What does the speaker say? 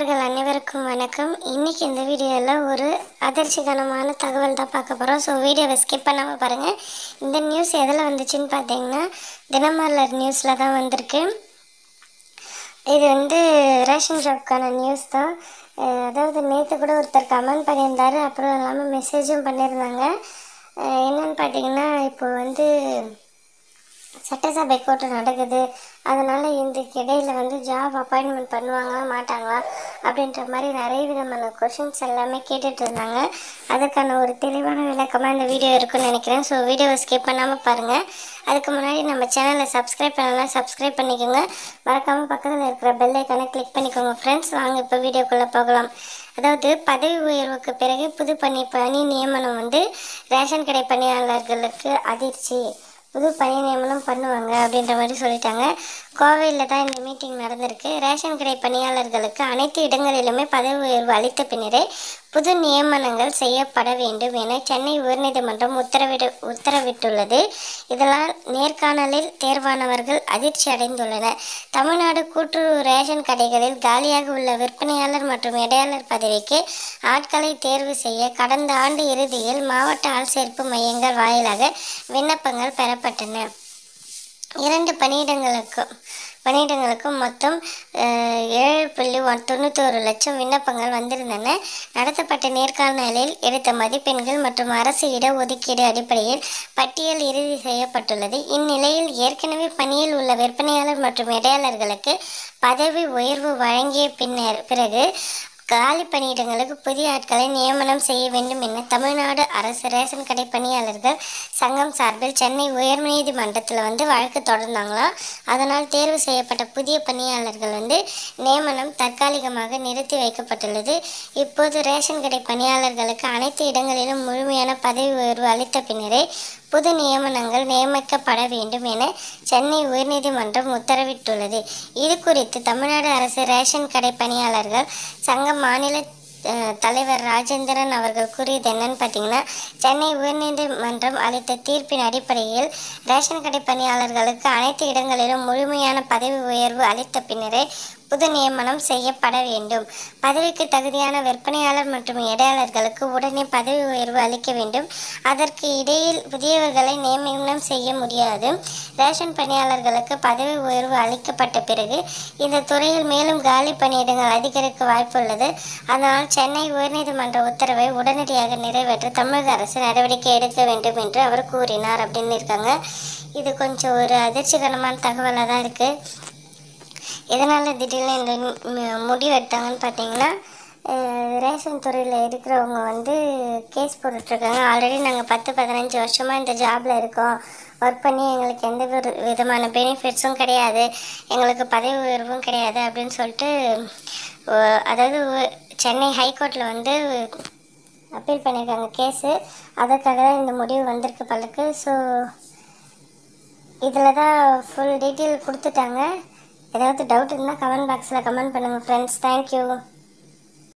நண்பர்கள் அனைவருக்கும் வணக்கம் இன்னைக்கு இந்த வீடியோவில் ஒரு அதிர்ச்சிகரமான தகவல் தான் பார்க்க போகிறோம் ஸோ வீடியோவை ஸ்கிப் பண்ணாமல் பாருங்கள் இந்த நியூஸ் எதில் வந்துச்சுன்னு பார்த்தீங்கன்னா தினமலர் நியூஸில் தான் வந்திருக்கு இது வந்து ரேஷன் ஷாப்க்கான நியூஸ் தான் அஹ் அதாவது நேற்று கூட ஒருத்தர் கமெண்ட் பண்ணியிருந்தாரு அப்புறம் இல்லாமல் மெசேஜும் பண்ணியிருந்தாங்க அஹ் என்னன்னு பார்த்தீங்கன்னா இப்போ வந்து சட்டசபை கூட்டம் நடக்குது அதனால் இன்றைக்கு இடையில வந்து ஜாப் அப்பாயின்மெண்ட் பண்ணுவாங்களா மாட்டாங்களா அப்படின்ற மாதிரி நிறைய விதமான கொஷின்ஸ் எல்லாமே கேட்டுட்டு இருந்தாங்க அதுக்கான ஒரு தெளிவான விளக்கமாக இந்த வீடியோ இருக்குன்னு நினைக்கிறேன் ஸோ வீடியோவை ஸ்கிப் பண்ணாமல் பாருங்கள் அதுக்கு முன்னாடி நம்ம சேனலை சப்ஸ்கிரைப் பண்ணலாம் சப்ஸ்கிரைப் பண்ணிக்கோங்க மறக்காமல் பக்கத்தில் இருக்கிற பெல் ஐக்கானை கிளிக் பண்ணிக்கோங்க ஃப்ரெண்ட்ஸ் வாங்க இப்போ வீடியோக்குள்ளே போகலாம் அதாவது பதவி உயர்வுக்கு பிறகு புது பணி பணி நியமனம் வந்து ரேஷன் கடை பணியாளர்களுக்கு அதிர்ச்சி புது பணி நியமனம் பண்ணுவாங்க அப்படின்ற மாதிரி சொல்லிட்டாங்க கோவையில் தான் இந்த மீட்டிங் நடந்திருக்கு ரேஷன் கடை பணியாளர்களுக்கு அனைத்து இடங்களிலுமே பதவி உயர்வு அளித்த பின்னரே புது நியமனங்கள் செய்யப்பட வேண்டும் என சென்னை உயர்நீதிமன்றம் உத்தரவிட உத்தரவிட்டுள்ளது இதனால் நேர்காணலில் தேர்வானவர்கள் அதிர்ச்சி அடைந்துள்ளனர் தமிழ்நாடு கூட்டுறவு ரேஷன் கடைகளில் காலியாக உள்ள விற்பனையாளர் மற்றும் இடையாளர் பதவிக்கு ஆட்களை தேர்வு செய்ய கடந்த ஆண்டு இறுதியில் மாவட்ட ஆள் சேர்ப்பு மையங்கள் வாயிலாக விண்ணப்பங்கள் பெறப்பட்டன இரண்டு பணியிடங்களுக்கு பணியிடங்களுக்கும் மொத்தம் அஹ், ஏழு புள்ளி ஒன் தொண்ணூத்தோரு லட்சம் விண்ணப்பங்கள் வந்திருந்தன நடத்தப்பட்ட நேர்காணலில் எடுத்த மதிப்பெண்கள் மற்றும் அரசு இட ஒதுக்கீடு அடிப்படையில் பட்டியல் இறுதி செய்யப்பட்டுள்ளது இந்நிலையில் ஏற்கனவே பணியில் உள்ள விற்பனையாளர் மற்றும் இடையாளர்களுக்கு பதவி உயர்வு வழங்கிய பின்னர் பிறகு காலி பணியிடங்களுக்கு புதிய ஆட்களை நியமனம் செய்ய வேண்டும் என தமிழ்நாடு அரசு ரேஷன் கடை பணியாளர்கள் சங்கம் சார்பில் சென்னை உயர்நீதிமன்றத்தில் வந்து வழக்கு தொடர்ந்தாங்களாம் அதனால் தேர்வு செய்யப்பட்ட புதிய பணியாளர்கள் வந்து நியமனம் தற்காலிகமாக நிறுத்தி வைக்கப்பட்டுள்ளது இப்போது ரேஷன் கடை பணியாளர்களுக்கு அனைத்து இடங்களிலும் முழுமையான பதவி உயர்வு அளித்த பின்னரே புது நியமனங்கள் நியமிக்கப்பட வேண்டும் என சென்னை உயர்நீதிமன்றம் உத்தரவிட்டுள்ளது இது குறித்து தமிழ்நாடு அரசு ரேஷன் கடை பணியாளர்கள் சங்க மாநில அஹ், தலைவர் ராஜேந்திரன் அவர்கள் கூறியது என்னன்னு பார்த்தீங்கன்னா சென்னை உயர்நீதிமன்றம் அளித்த தீர்ப்பின் அடிப்படையில் ரேஷன் கடை பணியாளர்களுக்கு அனைத்து இடங்களிலும் முழுமையான பதவி உயர்வு அளித்த பின்னரே புது நியமனம் செய்யப்பட வேண்டும் பதவிக்கு தகுதியான விற்பனையாளர் மற்றும் இடையாளர்களுக்கு உடனே பதவி உயர்வு அளிக்க வேண்டும் அதற்கு இடையில் புதியவர்களை நியமனம் செய்ய முடியாது ரேஷன் பணியாளர்களுக்கு பதவி உயர்வு அளிக்கப்பட்ட பிறகு இந்த துறையில் மேலும் காலி பணியிடங்கள் அதிகரிக்க வாய்ப்புள்ளது அதனால் சென்னை உயர்நீதிமன்ற உத்தரவை உடனடியாக நிறைவேற்ற தமிழக அரசு நடவடிக்கை எடுக்க வேண்டும் என்று அவர் கூறினார் அப்படின்னு இருக்காங்க இது கொஞ்சம் ஒரு அதிர்ச்சிகரமான தகவலாக தான் இருக்குது எதனால் திடீர்னு இந்த மு- முடிவு எடுத்தாங்கன்னு பார்த்தீங்கன்னா அஹ், ரேஷன் துறையில் இருக்கிறவங்க வந்து கேஸ் போட்டுட்ருக்காங்க ஆல்ரெடி நாங்கள் பத்து பதினஞ்சு வருஷமாக இந்த ஜாபில் இருக்கோம் ஒர்க் பண்ணி எங்களுக்கு எந்த ஒரு விதமான பெனிஃபிட்ஸும் கிடையாது எங்களுக்கு பதவி உயர்வும் கிடையாது அப்படின்னு சொல்லிட்டு அஹ், அதாவது உ- சென்னை ஹைகோர்ட்டில் வந்து அப்பீல் பண்ணியிருக்காங்க கேஸு அதற்காக தான் இந்த முடிவு வந்திருக்கு பலருக்கு ஸோ இதில் தான் ஃபுல் டீட்டெயில் கொடுத்துட்டாங்க ஏதாவது டவுட் இருந்தால் கமெண்ட் பாக்ஸில் கமெண்ட் பண்ணுங்கள் ஃப்ரெண்ட்ஸ் தேங்க்யூ